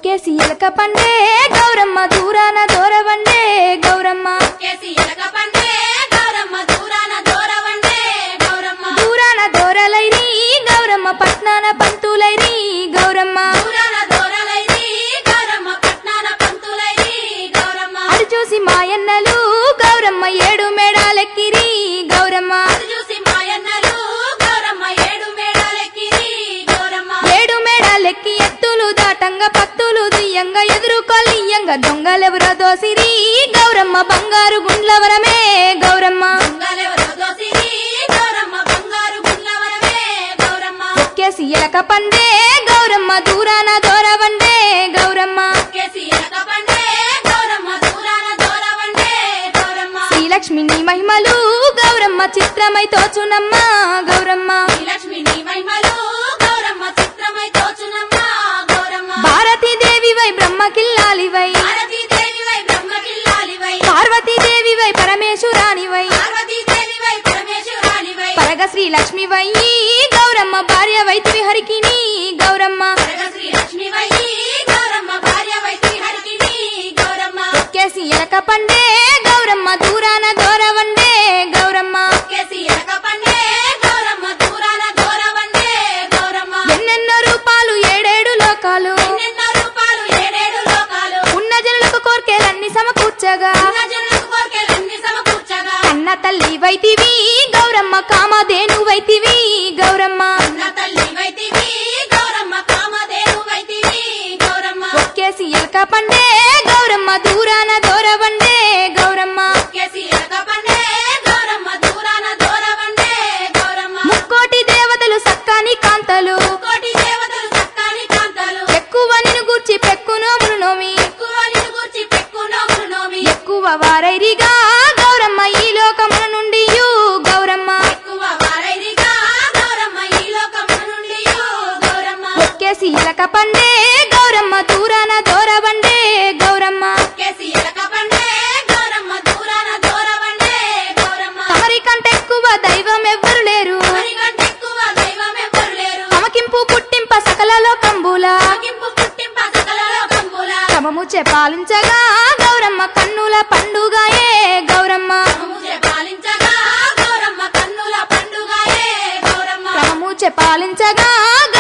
ఒక్కేసి ఎలక పండే గౌరమ్మ దూరాన దూరవండే గౌరమ్మ కేసి ఎలక పండే గౌరమ్మ దూరాన దూరవండే గౌరమ్మ దూరాన దూరలైరి గౌరమ్మ పట్నాన పంతులైరి గౌరమ్మ దూరాన దూరలైరి గౌరమ్మ పట్నాన పంతులైరి గౌరమ్మ అది చూసి మాయన్నలు గౌరమ్మ ఏడు మేడాలెక్కిరి గౌరమ్మ అది చూసి మాయన్నలు గౌరమ్మ ఏడు మేడాలెక్కిరి గౌరమ్మ ఏడు మేడాలెక్కి ఎత్తులు దాటంగా పత్తులు దియ్యంగా ఎదురుకొల్లియంగా దొంగలెవరో దోసిరి గౌరమ్మ బంగారు గుండ్లవరమే గౌరమ్మ దొంగలెవరో దోసిరి గౌరమ్మ బంగారు గుండ్లవరమే గౌరమ్మ ఒక్కేసి ఎలక పండే గౌరమ్మ దూరాన దూరవండే గౌరమ్మ కేసి ఎలక పండే గౌరమ్మ దూరాన దూరవండే గౌరమ్మ శ్రీలక్ష్మి నీ మహిమలు గౌరమ్మ చిత్రమై తోచునమ్మ గౌరమ్మ శ్రీలక్ష్మి నీ మహిమలు గౌరమ్మ చిత్రమై తోచునమ్మ గౌరమ్మ భారతీదేవివై బ్రహ్మకిల్లాలివై భారతీదేవివై బ్రహ్మకిల్లాలివై పార్వతీదేవివై పరమేశ్వరానివై పార్వతీదేవివై పరమేశ్వరానివై పరగ శ్రీలక్ష్మివై గౌరమ్మ భార్య వైతివి హరికిని గౌరమ్మ పరగ శ్రీలక్ష్మివై గౌరమ్మ భార్యవై శ్రీహరికిని గౌరమ్మ ఒక్కేసి ఎలక పండే గౌరమ్మ దూరాన దూరవండే గౌరమ్మ కేసి ఎలక పండే గౌరమ్మ దూరాన దూరవండే గౌరమ్మ ఎన్నెన్నో రూపాలు ఏడేడు లోకాలు ఎన్నెన్నో రూపాలు ఏడేడు లోకాలు ఉన్న జనులకు కోర్కెలన్నీ సమకూర్చగా ఉన్న జనులకు కోర్కెలన్నీ సమకూర్చగా అన్న తల్లి వైతివి గౌరమ్మ కామధేను వైతివి గౌరమ్మ అన్న తల్లి వైతివి గౌరమ్మ కామధేను వైతివి గౌరమ్మ ఒక్కేసి ఎలక పండే గౌరమ్మ దూరాన దూరవండే గౌరమ్మ కేసి ఎలక పండే గౌరమ్మ దూరాన దూరవండే గౌరమ్మ ముక్కోటి దేవతలు సక్కాని కాంతలు కోటి దేవతలు చక్కని కాంతలు ఎక్కువ నిన్ను గూర్చి పెక్కును మృణోమి ఎక్కువ నిన్ను గూర్చి పెక్కునో మృణోమి ఎక్కువ వారైరిగా గౌరమ్మ ఈ లోకమున నుండి గౌరమ్మ ఎక్కువ వారైరిగా గౌరమ్మ ఈ లోకము నుండి గౌరమ్మ ఒక్కేసి ఎలక పండే గౌరమ్మ దూరాన దూరవండే గౌరమ్మ కేసి ఎలక పండే గౌరమ్మ దూరాన దూరవండే గౌరమ్మ తమరి కంటే ఎక్కువ దైవం ఎవ్వరు లేరు మరికంటే ఎక్కువ దైవం ఎవ్వరు లేరు తమకింపు పుట్టింప సకల లోకంబుల ఆగింపు పుట్టింప సకల లోకంబుల తమము పాలించగా గౌరమ్మ కన్నుల పండుగాయే గౌరమ్మ తమముచే పాలించగా గౌరమ్మ కన్నుల పండుగయే గౌరమ్మ తమము పాలించగా